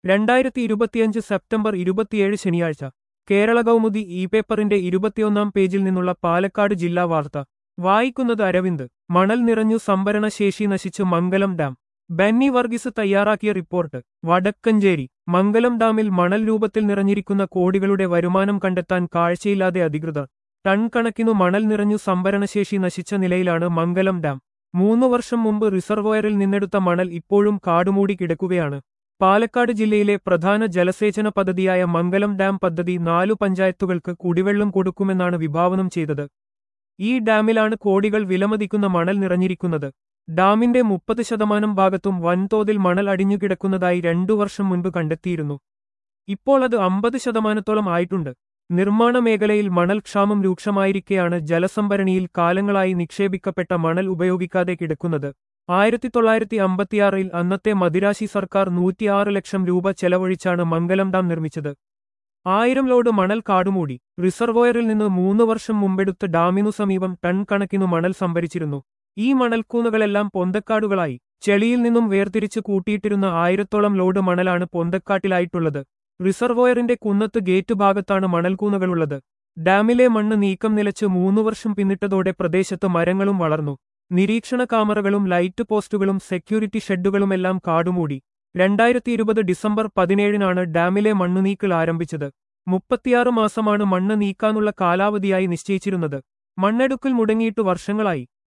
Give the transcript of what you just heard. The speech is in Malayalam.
രണ്ടായിരത്തി ഇരുപത്തിയഞ്ച് സെപ്റ്റംബർ ഇരുപത്തിയേഴ് ശനിയാഴ്ച കേരള കൗമുദി ഇ പേപ്പറിന്റെ ഇരുപത്തിയൊന്നാം പേജിൽ നിന്നുള്ള പാലക്കാട് ജില്ലാ വാർത്ത വായിക്കുന്നത് അരവിന്ദ് മണൽ നിറഞ്ഞു സംഭരണശേഷി നശിച്ചു മംഗലം ഡാം ബെന്നി വർഗീസ് തയ്യാറാക്കിയ റിപ്പോർട്ട് വടക്കഞ്ചേരി മംഗലം ഡാമിൽ മണൽ രൂപത്തിൽ നിറഞ്ഞിരിക്കുന്ന കോടികളുടെ വരുമാനം കണ്ടെത്താൻ കാഴ്ചയില്ലാതെ അധികൃതർ ടൺ കണക്കിനു മണൽ നിറഞ്ഞു സംഭരണശേഷി നശിച്ച നിലയിലാണ് മംഗലം ഡാം മൂന്നു വർഷം മുമ്പ് റിസർവോയറിൽ നിന്നെടുത്ത മണൽ ഇപ്പോഴും കാടുമൂടി കിടക്കുകയാണ് പാലക്കാട് ജില്ലയിലെ പ്രധാന ജലസേചന പദ്ധതിയായ മംഗലം ഡാം പദ്ധതി നാലു പഞ്ചായത്തുകൾക്ക് കുടിവെള്ളം കൊടുക്കുമെന്നാണ് വിഭാവനം ചെയ്തത് ഈ ഡാമിലാണ് കോടികൾ വിലമതിക്കുന്ന മണൽ നിറഞ്ഞിരിക്കുന്നത് ഡാമിന്റെ മുപ്പത് ശതമാനം ഭാഗത്തും വൻതോതിൽ മണൽ അടിഞ്ഞുകിടക്കുന്നതായി രണ്ടു വർഷം മുൻപ് കണ്ടെത്തിയിരുന്നു ഇപ്പോൾ അത് അമ്പത് ശതമാനത്തോളം ആയിട്ടുണ്ട് നിർമ്മാണ മേഖലയിൽ മണൽ ക്ഷാമം രൂക്ഷമായിരിക്കെയാണ് ജലസംഭരണിയിൽ കാലങ്ങളായി നിക്ഷേപിക്കപ്പെട്ട മണൽ ഉപയോഗിക്കാതെ കിടക്കുന്നത് ആയിരത്തി തൊള്ളായിരത്തി അമ്പത്തിയാറിൽ അന്നത്തെ മദിരാശി സർക്കാർ നൂറ്റിയാറ് ലക്ഷം രൂപ ചെലവഴിച്ചാണ് മംഗലം ഡാം നിർമ്മിച്ചത് ആയിരം ലോഡ് മണൽ കാടുമൂടി റിസർവോയറിൽ നിന്ന് മൂന്ന് വർഷം മുമ്പെടുത്ത് ഡാമിനു സമീപം ടൺ കണക്കിനു മണൽ സംഭരിച്ചിരുന്നു ഈ മണൽക്കൂന്നുകളെല്ലാം പൊന്തക്കാടുകളായി ചെളിയിൽ നിന്നും വേർതിരിച്ച് കൂട്ടിയിട്ടിരുന്ന ആയിരത്തോളം ലോഡ് മണലാണ് പൊന്തക്കാട്ടിലായിട്ടുള്ളത് റിസർവോയറിന്റെ കുന്നത്ത് ഗേറ്റ് ഭാഗത്താണ് മണൽക്കൂന്നുകളുള്ളത് ഡാമിലെ മണ്ണ് നീക്കം നിലച്ച് മൂന്നു വർഷം പിന്നിട്ടതോടെ പ്രദേശത്ത് മരങ്ങളും വളർന്നു നിരീക്ഷണ കാമറകളും ലൈറ്റ് പോസ്റ്റുകളും സെക്യൂരിറ്റി ഷെഡുകളുമെല്ലാം കാടുമൂടി രണ്ടായിരത്തി ഇരുപത് ഡിസംബർ പതിനേഴിനാണ് ഡാമിലെ മണ്ണ് നീക്കൽ ആരംഭിച്ചത് മുപ്പത്തിയാറ് മാസമാണ് മണ്ണ് നീക്കാനുള്ള കാലാവധിയായി നിശ്ചയിച്ചിരുന്നത് മണ്ണെടുക്കൽ മുടങ്ങിയിട്ട് വർഷങ്ങളായി